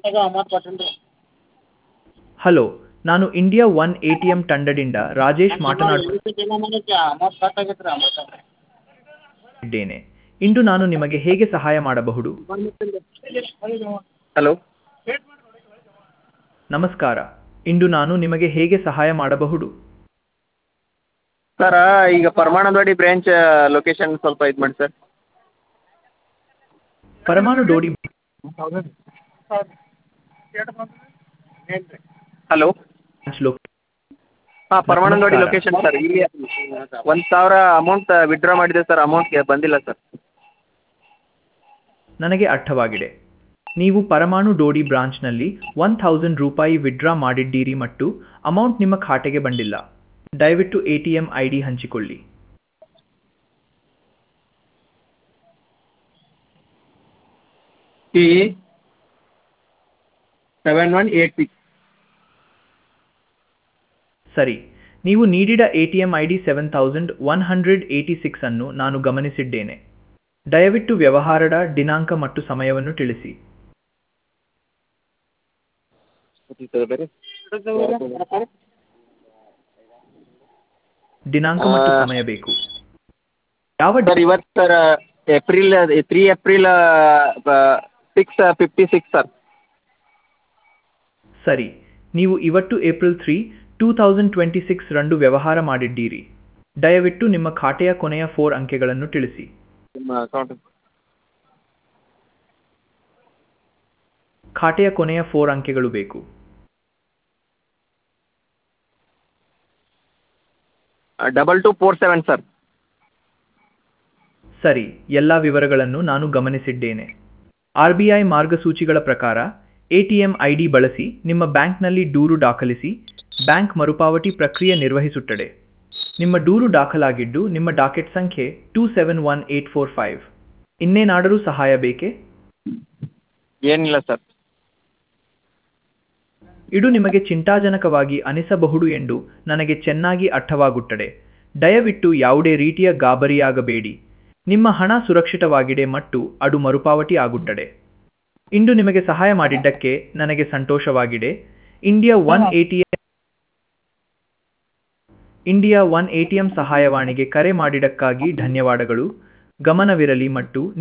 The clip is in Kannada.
ಹಲೋ ನಾನು India one A T M ತಂಡದಿಂದ ರಾಜೇಶ್ ಮಾತನಾಡುತ್ತಿದ್ದೇನೆ ಇಂದು ನಾನು ನಿಮಗೆ ಹೇಗೆ ಸಹಾಯ ಮಾಡಬಹುದು ಹಲೋ ನಮಸ್ಕಾರ ಇಂದು ನಾನು ನಿಮಗೆ ಹೇಗೆ ಸಹಾಯ ಮಾಡಬಹುದು ಸರ್ ಈಗ ಪರಮಾನಂದವಾಡಿ ಬ್ರ್ಯಾಂಚ್ ಲೊಕೇಶನ್ ಸ್ವಲ್ಪ ಇದು ಮಾಡಿ ಸರ್ ಪರಮಾಣು ಡೋಡಿ ಹಲೋ ಬ್ರಾಂಚ್ ಲೊ ಹಾಂ ಪರಮಾನಂದವಾಡಿ ನಮಸ್ಕಾರ. ಲೊಕೇಶನ್ ಸರ್ ಇಲ್ಲಿ ಒಂದು ಸಾವಿರ ಅಮೌಂಟ್ ವಿಡ್ರಾ ಮಾಡಿದೆ ಸರ್ ಅಮೌಂಟ್ ಬಂದಿಲ್ಲ ಸರ್ ನನಗೆ ಅರ್ಥವಾಗಿದೆ ನೀವು ಪರಮಾಣು ಡೋಡಿ ಬ್ರಾಂಚ್ನಲ್ಲಿ ಒನ್ ಥೌಸಂಡ್ ರೂಪಾಯಿ ವಿಡ್ರಾ ಮಾಡಿದ್ದೀರಿ ಮತ್ತು ಅಮೌಂಟ್ ನಿಮ್ಮ ಖಾತೆಗೆ ಬಂದಿಲ್ಲ ದಯವಿಟ್ಟು A T M I D ಹಂಚಿಕೊಳ್ಳಿ T seven one eight six ಸರಿ ನೀವು ನೀಡಿದ A T M I D seven thousand one hundred eighty six ಅನ್ನು ನಾನು ಗಮನಿಸಿದ್ದೇನೆ ದಯವಿಟ್ಟು ವ್ಯವಹಾರದ ದಿನಾಂಕ ಮತ್ತು ಸಮಯವನ್ನು ತಿಳಿಸಿ ದಿನಾಂಕ ಮತ್ತು ಸಮಯ ಬೇಕು ಯಾವ ಸರ್ ಇವತ್ತು sir April three April six fifty six sir ಸರಿ ನೀವು ಇವತ್ತು April three two thousand twenty six ರಂದು ವ್ಯವಹಾರ ಮಾಡಿದ್ದೀರಿ ದಯವಿಟ್ಟು ನಿಮ್ಮ ಖಾತೆಯ ಕೊನೆಯ ಫೋರ್ ಅಂಕೆಗಳನ್ನು ತಿಳಿಸಿ ನಿಮ್ಮ ಅಕೌಂಟ್ ಖಾತೆಯ ಕೊನೆಯ ಫೋರ್ ಅಂಕೆಗಳು ಬೇಕು double two four seven sir ಸರಿ ಎಲ್ಲ ವಿವರಗಳನ್ನು ನಾನು ಗಮನಿಸಿದ್ದೇನೆ ಆರ್ ಬಿ ಐ ಮಾರ್ಗಸೂಚಿಗಳ ಪ್ರಕಾರ ಎಟಿಎಂ ಐ ಡಿ ಬಳಸಿ ನಿಮ್ಮ ಬ್ಯಾಂಕ್ನಲ್ಲಿ ದೂರು ದಾಖಲಿಸಿ ಬ್ಯಾಂಕ್ ಮರುಪಾವತಿ ಪ್ರಕ್ರಿಯೆ ನಿರ್ವಹಿಸುತ್ತದೆ ನಿಮ್ಮ ದೂರು ದಾಖಲಾಗಿದ್ದು ನಿಮ್ಮ ಡಾಕೆಟ್ ಸಂಖ್ಯೆ two seven one eight four five ಇನ್ನೇನಾದರೂ ಸಹಾಯ ಬೇಕೇ ಏನಿಲ್ಲ ಸರ್ ಇದು ನಿಮಗೆ ಚಿಂತಾಜನಕವಾಗಿ ಅನಿಸಬಹುದು ಎಂದು ನನಗೆ ಚೆನ್ನಾಗಿ ಅರ್ಥವಾಗುತ್ತದೆ ದಯವಿಟ್ಟು ಯಾವುದೇ ರೀತಿಯ ಗಾಬರಿಯಾಗಬೇಡಿ ನಿಮ್ಮ ಹಣ ಸುರಕ್ಷಿತವಾಗಿದೆ ಮತ್ತು ಅದು ಮರುಪಾವತಿ ಆಗುತ್ತದೆ ಇಂದು ನಿಮಗೆ ಸಹಾಯ ಮಾಡಿದ್ದಕ್ಕೆ ನನಗೆ ಸಂತೋಷವಾಗಿದೆ India one ATM India one ATM ಸಹಾಯವಾಣಿಗೆ ಕರೆ ಮಾಡಿದ್ದಕ್ಕಾಗಿ ಧನ್ಯವಾದಗಳು ಗಮನವಿರಲಿ ಮತ್ತು